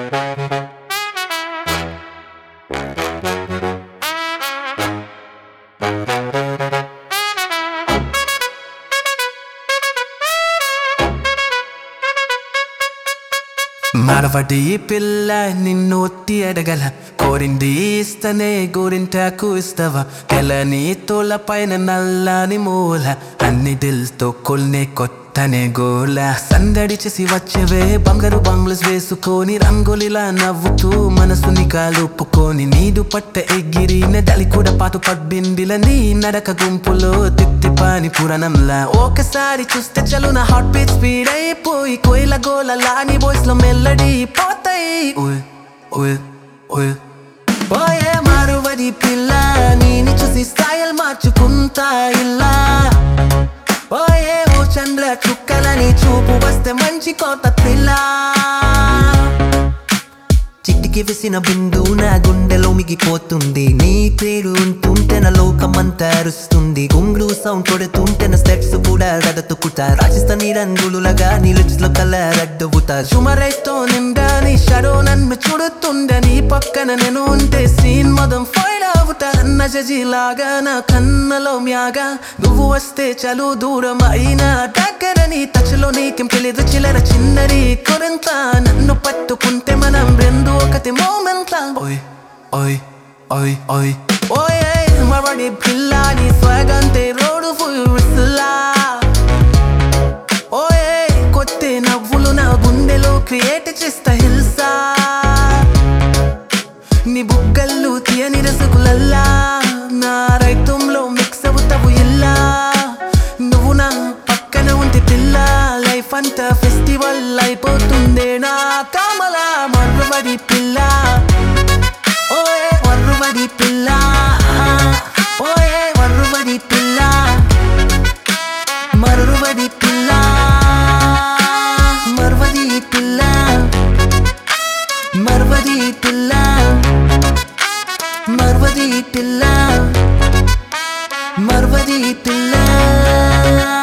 మరవడి ఈ పిల్ల నిన్ను ఒత్తి అడగల కోరింది ఇస్తనే గోరింటాకు ఇస్తావా తెల్లని తోల పైన నల్లని మూల అన్ని దిల్తో కొల్నే కొత్తనే గోల సందడి చేసి వచ్చేవే బంగారు బంగ్లస్ వేసుకొని రంగోలిలా నవ్వుతూ మనసుని కాలుపుకొని నీదు పట్ట ఎగిరిన దలి కూడా పాటు పడ్బిందిల నీ నడక గుంపులో తిత్తి పాని పురాణంలా ఒకసారి చూస్తే చలున హాట్ బీట్ స్పీడ్ అయిపోయి కోయిల గోల లాని బాయ్స్ లో మెల్లడి పోతాయి ఉయ్ ఉయ్ ఉయ్ పోయే మారువది పిల్ల నీని చూసి స్టైల్ మార్చుకుంటా ఇలా ఓయే ఓ చంద్ర చుక్కలని చూపు వస్తే మంచి కోత పిల్ల చిట్టికి వేసిన బిందు నా గుండెలో మిగిపోతుంది నీ పేరు ఉంటుంటే నా లోకమంతా అరుస్తుంది గుంగ్లు సౌండ్ కొడుతుంటే నా స్టెప్స్ కూడా రగతుకుతా రాజస్థానీ రంగులుగా నీ లిప్స్ లో కలర్ అడ్డవుతా సుమరైతో నిండా నీ షడో నన్ను చూడుతుండే నీ పక్కన నేను ఉంటే సీన్ మొదం ఫైర్ అవుతా అన్న జజిలాగా నా కన్నలో మ్యాగా నువ్వు వస్తే చలు దూరం అయినా దగ్గర నీ టచ్లో నీకేం తెలియదు చిల్లర చిన్నది కొరంత నన్ను పట్టుకుంటే మనం రెండు ఒకటి మోమెంట్ ఓయ్ ఓయ్ ఓయ్ ఓయ్ ఓయ్ మరడి పిల్ల నీ స్వాగంతే రోడ్డు ఫుల్ విసులా ఓయే కొత్త నవ్వులు నా గుండెలో క్రియేట్ చేస్తా హిల్సా నీ బుగ్గల్లు తీయని రసగులల్లా నా రైతంలో మిక్స్ అవుతావు ఇల్లా నువ్వు నా పక్కన ఉంటే పిల్ల లైఫ్ అంతా ఫెస్టివల్ అయిపోతుందే నా కామల మర్రవడి పిల్ల ఓయే మర్రవడి పిల్ల ఓయే మర్రవడి పిల్ల మర్రవడి పిల్ల మర్వడి పిల్ల మర్వది పిల్ల మర్వది పిల్ల మర్వది పిల్ల